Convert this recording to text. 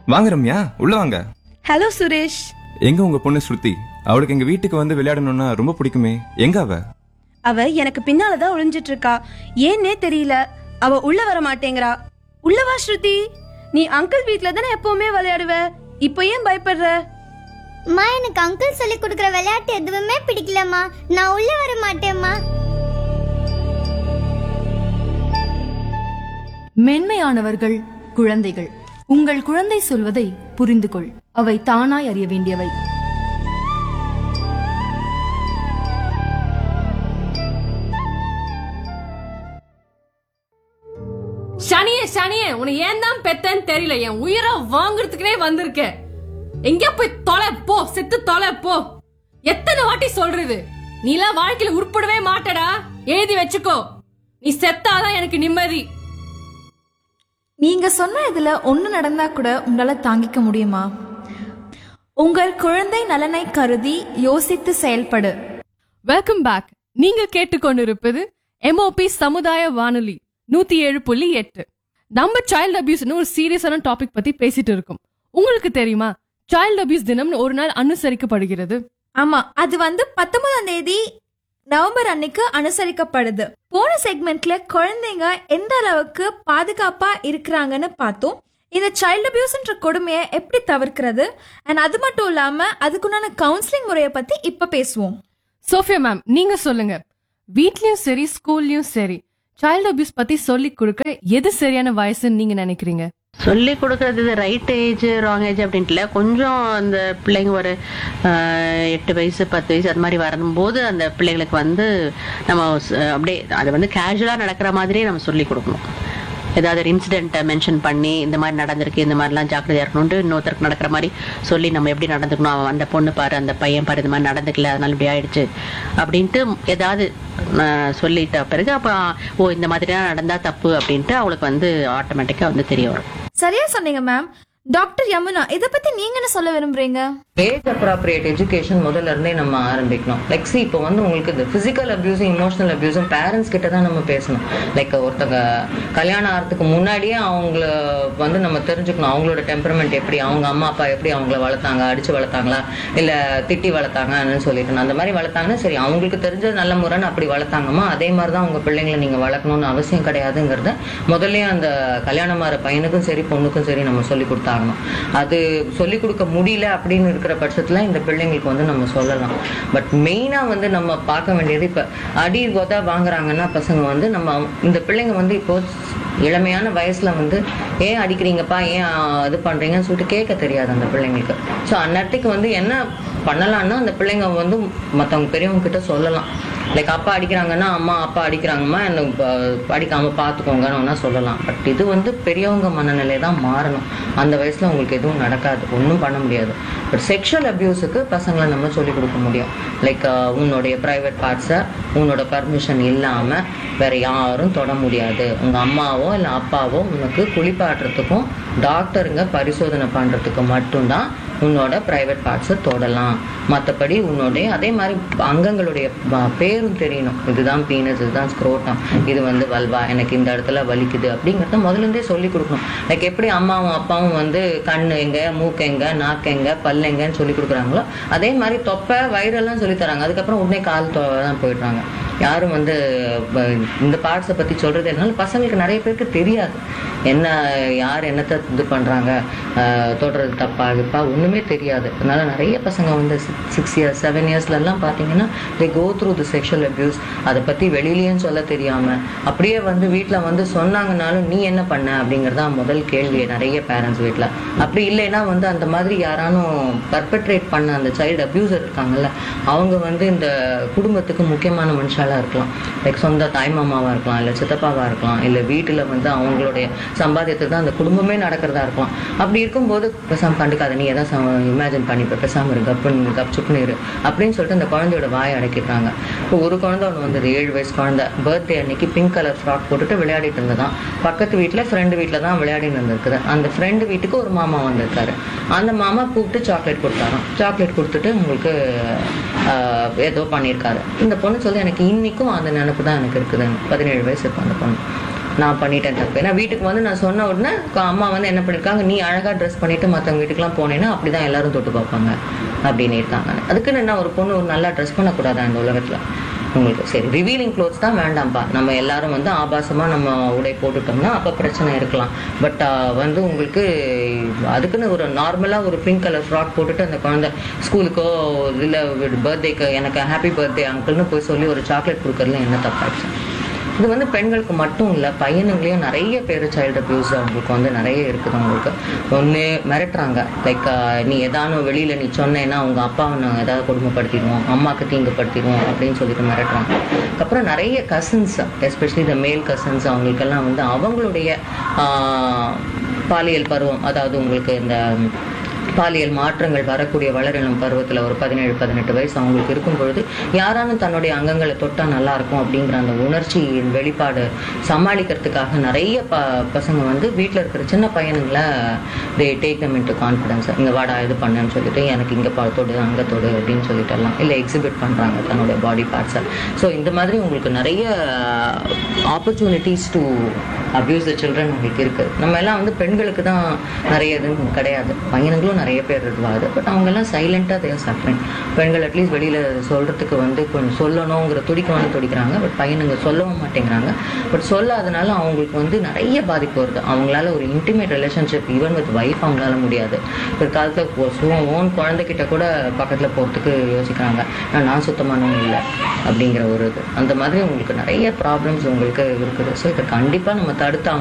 வாங்க ரம்யா உள்ள வாங்க ஹலோ சுரேஷ் எங்க உங்க பொண்ணு ஸ்ருதி அவளுக்கு எங்க வீட்டுக்கு வந்து விளையாடணும்னா ரொம்ப பிடிக்குமே எங்க அவ அவ எனக்கு பின்னாலதான் ஒளிஞ்சிட்டு இருக்கா ஏன்னே தெரியல அவ உள்ள வர மாட்டேங்கிறா உள்ள வா ஸ்ருதி நீ அங்கிள் வீட்ல தானே எப்பவுமே விளையாடுவ இப்போ ஏன் பயப்படுற அம்மா எனக்கு அங்கிள் சொல்லி கொடுக்குற விளையாட்டு எதுவுமே பிடிக்கலம்மா நான் உள்ள வர மாட்டேம்மா மென்மையானவர்கள் குழந்தைகள் உங்கள் குழந்தை சொல்வதை புரிந்து கொள் அவை தானாய் அறிய வேண்டியவை சனியே சனியே உன்னை ஏன் தான் பெத்தேன்னு தெரியல என் உயிரை வாங்குறதுக்குனே வந்திருக்க எங்க போய் தொலை போ செத்து தொலை போ எத்தனை வாட்டி சொல்றது நீலாம் வாழ்க்கையில உருப்படவே மாட்டடா எழுதி வச்சுக்கோ நீ செத்தாதான் எனக்கு நிம்மதி நீங்க சொன்ன இதுல ஒண்ணு நடந்தா கூட உங்களால தாங்கிக்க முடியுமா உங்கள் குழந்தை நலனை கருதி யோசித்து செயல்படு வெல்கம் பேக் நீங்க கேட்டுக்கொண்டிருப்பது எம்ஓபி சமுதாய வானொலி நூத்தி ஏழு புள்ளி எட்டு நம்ம சைல்ட் அபியூஸ்னு ஒரு சீரியஸான டாபிக் பத்தி பேசிட்டு இருக்கோம் உங்களுக்கு தெரியுமா சைல்ட் அபியூஸ் தினம்னு ஒரு நாள் அனுசரிக்கப்படுகிறது ஆமா அது வந்து பத்தொன்பதாம் தேதி நவம்பர் அன்னைக்கு அனுசரிக்கப்படுது போன செக்மெண்ட்ல குழந்தைங்க எந்த அளவுக்கு பாதுகாப்பா இருக்கிறாங்கன்னு பார்த்தோம் இந்த சைல்ட் அபியூஸ்ன்ற கொடுமையை எப்படி தவிர்க்கிறது அண்ட் அது மட்டும் இல்லாம அதுக்குண்டான கவுன்சிலிங் முறையை பத்தி இப்ப பேசுவோம் சோஃபியா மேம் நீங்க சொல்லுங்க வீட்லயும் சரி ஸ்கூல்லயும் சரி சைல்ட் அபியூஸ் பத்தி சொல்லி கொடுக்க எது சரியான வயசுன்னு நீங்க நினைக்கிறீங்க சொல்லி கொடுக்கறது ரைட் ஏஜ் ராங் ஏஜ் அப்படின்ட்டுல கொஞ்சம் அந்த பிள்ளைங்க ஒரு ஆஹ், எட்டு வயசு பத்து வயசு அது மாதிரி வரும்போது அந்த பிள்ளைங்களுக்கு வந்து நம்ம ஸ்- அப்படியே அது வந்து கேஷுவலா நடக்கிற மாதிரியே நம்ம சொல்லி கொடுக்கணும் ஏதாவது ஒரு இன்சிடென்ட்டை மென்ஷன் பண்ணி இந்த மாதிரி நடந்திருக்கு இந்த மாதிரிலாம் ஜாக்கிரதையா இருக்கணும்ட்டு இன்னொருத்தருக்கு நடக்கிற மாதிரி சொல்லி நம்ம எப்படி நடந்துக்கணும் அவன் அந்த பொண்ணு பாரு அந்த பையன் பாரு இந்த மாதிரி நடந்துக்கல அதனால இப்படி ஆயிடுச்சு அப்படின்ட்டு ஏதாவது ஆஹ், சொல்லிட்ட பிறகு அப்போ ஓ இந்த மாதிரிலாம் நடந்தா தப்பு அப்படின்ட்டு அவளுக்கு வந்து ஆட்டோமேட்டிக்கா வந்து தெரிய வரும் சரியா சொன்னீங்க மேம் டாக்டர் யமுனா இத பத்தி நீங்க என்ன சொல்ல விரும்புறீங்க ஏஜ் அப்ராப்ரியேட் எஜுகேஷன் முதல்ல இருந்தே நம்ம ஆரம்பிக்கணும் லைக் சி இப்போ வந்து உங்களுக்கு இந்த பிசிக்கல் அபியூஸும் இமோஷனல் அபியூஸும் பேரண்ட்ஸ் கிட்ட தான் நம்ம பேசணும் லைக் ஒருத்தங்க கல்யாணம் ஆகிறதுக்கு முன்னாடியே அவங்கள வந்து நம்ம தெரிஞ்சுக்கணும் அவங்களோட டெம்பரமெண்ட் எப்படி அவங்க அம்மா அப்பா எப்படி அவங்கள வளர்த்தாங்க அடிச்சு வளர்த்தாங்களா இல்ல திட்டி வளர்த்தாங்கன்னு சொல்லிட்டு அந்த மாதிரி வளர்த்தாங்கன்னா சரி அவங்களுக்கு தெரிஞ்ச நல்ல முறைன்னு அப்படி வளர்த்தாங்கம்மா அதே மாதிரி தான் உங்க பிள்ளைங்களை நீங்க வளர்க்கணும்னு அவசியம் கிடையாதுங்கிறத முதல்ல அந்த கல்யாணம் ஆகிற பையனுக்கும் சரி பொண்ணுக்கும் சரி நம்ம சொல்லி கொடுத்தாகணும் அது சொல்லி கொடுக்க முடியல அப்படின்னு இருக்கிற பட்சத்துல இந்த பிள்ளைங்களுக்கு வந்து நம்ம சொல்லலாம் பட் மெயினா வந்து நம்ம பார்க்க வேண்டியது இப்ப அடி கொதா வாங்குறாங்கன்னா பசங்க வந்து நம்ம இந்த பிள்ளைங்க வந்து இப்போ இளமையான வயசுல வந்து ஏன் அடிக்கிறீங்கப்பா ஏன் ஆஹ், இது பண்றீங்கன்னு சொல்லிட்டு கேட்க தெரியாது அந்த பிள்ளைங்களுக்கு ஸோ அந்நேரத்துக்கு வந்து என்ன பண்ணலாம்னா அந்த பிள்ளைங்க வந்து மற்றவங்க பெரியவங்க கிட்ட சொல்லலாம் லைக் அப்பா அடிக்கிறாங்கன்னா அம்மா அப்பா அடிக்கிறாங்கம்மா என்ன அடிக்காம பார்த்துக்கோங்கன்னு வேணா சொல்லலாம் பட் இது வந்து பெரியவங்க மனநிலை தான் மாறணும் அந்த வயசுல உங்களுக்கு எதுவும் நடக்காது ஒன்றும் பண்ண முடியாது பட் செக்ஷுவல் அபியூஸுக்கு பசங்களை நம்ம சொல்லிக் கொடுக்க முடியும் லைக் உன்னுடைய ப்ரைவேட் பார்ட்ஸை உன்னோட பர்மிஷன் இல்லாம வேற யாரும் தொட முடியாது உங்க அம்மாவோ இல்லை அப்பாவோ உனக்கு குளிப்பாட்டுறதுக்கும் டாக்டருங்க பரிசோதனை பண்றதுக்கு மட்டும்தான் உன்னோட ப்ரைவேட் பார்ட்ஸை தொடலாம் மற்றபடி உன்னுடைய அதே மாதிரி அங்கங்களுடைய ப- பேரும் தெரியணும் இதுதான் பீனஸ் இதுதான் ஸ்க்ரோட்டம் இது வந்து வல்வா எனக்கு இந்த இடத்துல வலிக்குது அப்படிங்கிறத முதல்ல இருந்தே சொல்லி கொடுக்கணும் லைக் எப்படி அம்மாவும் அப்பாவும் வந்து கண்ணு எங்க மூக்கு எங்க நாக்கு எங்க பல்லு எங்கன்னு சொல்லி கொடுக்குறாங்களோ அதே மாதிரி தொப்பை வயிறெல்லாம் சொல்லி தராங்க அதுக்கப்புறம் உடனே கால் தொ- தான் போயிடுறாங்க யாரும் வந்து ப- இந்த பார்ட்ஸை பத்தி சொல்றது எதனால பசங்களுக்கு நிறைய பேருக்கு தெரியாது என்ன யார் என்னத்தை இது பண்றாங்க ஆஹ் தொடுறது தப்பா இருப்பா ஒண்ணுமே தெரியாது அதனால நிறைய பசங்க வந்து சிக்ஸ் இயர்ஸ் செவன் இயர்ஸ்ல எல்லாம் பாத்தீங்கன்னா they go through the sexual abuse அதை பத்தி வெளியிலயும் சொல்ல தெரியாம அப்படியே வந்து வீட்ல வந்து சொன்னாங்கனாலும் நீ என்ன பண்ண அப்படிங்கறதா முதல் கேள்வி நிறைய பேரண்ட்ஸ் வீட்ல அப்படி இல்லைன்னா வந்து அந்த மாதிரி யாரானும் பர்பட்ரேட் பண்ண அந்த சைல்டு அபியூசர் இருக்காங்கல்ல அவங்க வந்து இந்த குடும்பத்துக்கு முக்கியமான மனுஷாலா இருக்கலாம் லைக் சொந்த தாய்மாமாவா இருக்கலாம் இல்ல சித்தப்பாவா இருக்கலாம் இல்ல வீட்டுல வந்து அவங்களுடைய சம்பாத்தியத்துக்கு தான் அந்த குடும்பமே நடக்கிறதா இருக்கலாம் அப்படி இருக்கும்போது பேசாம கண்டுக்காத நீ எதாவது இமேஜின் பண்ணிப்ப பேசாம இரு கப்புன்னு கப் சுப்புன்னு இரு அப்படின்னு சொல்லிட்டு அந்த குழந்தையோட வாயை அடக்கிடுறாங்க இப்போ ஒரு குழந்தை ஒன்று வந்தது ஏழு வயசு குழந்தை பர்த்டே அன்னைக்கு பிங்க் கலர் ஃப்ராக் போட்டுட்டு விளையாடிட்டு இருந்ததான் பக்கத்து வீட்டில் ஃப்ரெண்டு வீட்டில் தான் விளையாடிட்டு இருந்திருக்குது அந்த ஃப்ரெண்டு வீட்டுக்கு ஒரு மாமா வந்திருக்காரு அந்த மாமா கூப்பிட்டு சாக்லேட் கொடுத்தாராம் சாக்லேட் கொடுத்துட்டு உங்களுக்கு ஆஹ், ஏதோ பண்ணியிருக்காரு இந்த பொண்ணு சொல்லி எனக்கு இன்னைக்கும் அந்த நினைப்பு தான் எனக்கு இருக்குதுன்னு பதினேழு வயசு இருக்கும் அந்த பொண்ணு நான் பண்ணிட்டேன் தப்பு ஏன்னா வீட்டுக்கு வந்து நான் சொன்ன உடனே க- அம்மா வந்து என்ன பண்ணிருக்காங்க நீ அழகா ட்ரெஸ் பண்ணிட்டு மற்றவங்க வீட்டுக்குலாம் போனேன்னா அப்படிதான் எல்லாரும் தொட்டு பார்ப்பாங்க அப்படின்னு இருக்காங்க அதுக்குன்னு என்ன ஒரு பொண்ணு ஒரு நல்லா ட்ரெஸ் பண்ணக்கூடாதா இந்த உலகத்துல உங்களுக்கு சரி ரிவீலிங் க்ளோத்ஸ் தான் வேண்டாம்ப்பா நம்ம எல்லாரும் வந்து ஆபாசமா நம்ம உடை போட்டுட்டோம்னா அப்போ பிரச்சனை இருக்கலாம் பட் வந்து உங்களுக்கு அதுக்குன்னு ஒரு நார்மலா ஒரு பிங்க் கலர் ஃப்ராக் போட்டுட்டு அந்த குழந்தை ஸ்கூலுக்கோ இல்லை பர்த்டேக்கு எனக்கு ஹாப்பி பர்த்டே அங்கிள்னு போய் சொல்லி ஒரு சாக்லேட் கொடுக்கறதுல என்ன தப்பாச்சு இது வந்து பெண்களுக்கு மட்டும் இல்லை பையனுங்களையும் நிறைய பேர் சைல்டு அபியூஸ் அவங்களுக்கு வந்து நிறைய இருக்குது அவங்களுக்கு ஒன்று மிரட்டுறாங்க லைக் நீ ஏதானும் வெளியில் நீ சொன்னேன்னா அவங்க அப்பாவை நாங்கள் ஏதாவது கொடுமைப்படுத்திடுவோம் அம்மாவுக்கு தீங்குப்படுத்திடுவோம் அப்படின்னு சொல்லிட்டு மிரட்டுறாங்க அதுக்கப்புறம் நிறைய கசின்ஸ் எஸ்பெஷலி இந்த மேல் கசின்ஸ் அவங்களுக்கெல்லாம் வந்து அவங்களுடைய ஆஹ், பாலியல் பருவம் அதாவது உங்களுக்கு இந்த பாலியல் மாற்றங்கள் வரக்கூடிய வளரினம் பருவத்தில் ஒரு பதினேழு பதினெட்டு வயசு அவங்களுக்கு இருக்கும் பொழுது யாரானும் தன்னுடைய அங்கங்களை தொட்டா நல்லா இருக்கும் அப்படிங்கிற அந்த உணர்ச்சியின் வெளிப்பாடு சமாளிக்கிறதுக்காக நிறைய ப பசங்க வந்து வீட்டில் இருக்கிற சின்ன பையனுங்களை they take them into confidence இங்கே வாடா இது பண்ணேன்னு சொல்லிட்டு எனக்கு இங்கே பா தொடு அங்கே தொடு அப்படின்னு சொல்லிட்டு எல்லாம் இல்லை எக்ஸிபிட் பண்ணுறாங்க தன்னுடைய பாடி பார்ட்ஸை ஸோ இந்த மாதிரி உங்களுக்கு நிறைய opportunities to abuse the children உங்களுக்கு இருக்குது நம்ம எல்லாம் வந்து பெண்களுக்கு தான் நிறைய இது கிடையாது பையனுங்களும் நிறைய பேர் இருப்பாது பட் அவங்க எல்லாம் சைலண்டாக தேர் சஃபரிங் பெண்கள் அட்லீஸ்ட் வெளியில் சொல்கிறதுக்கு வந்து கொஞ்சம் சொல்லணுங்கிற துடிக்கணும்னு துடிக்கிறாங்க பட் பையனுங்க சொல்லவும் மாட்டேங்கிறாங்க பட் சொல்லாதனால அவங்களுக்கு வந்து நிறைய பாதிப்பு வருது அவங்களால ஒரு intimate relationship even with wife அவங்களால முடியாது ஒரு காலத்தில் ஓன் குழந்தைகிட்ட கூட பக்கத்தில் போகிறதுக்கு யோசிக்கிறாங்க நான் நான் சுத்தமானவங்க இல்லை அப்படிங்கிற ஒரு இது அந்த மாதிரி உங்களுக்கு நிறைய ப்ராப்ளம்ஸ் உங்களுக்கு இருக்குது ஸோ இதை கண்டிப்பாக நம்ம தடுத்து அவங்க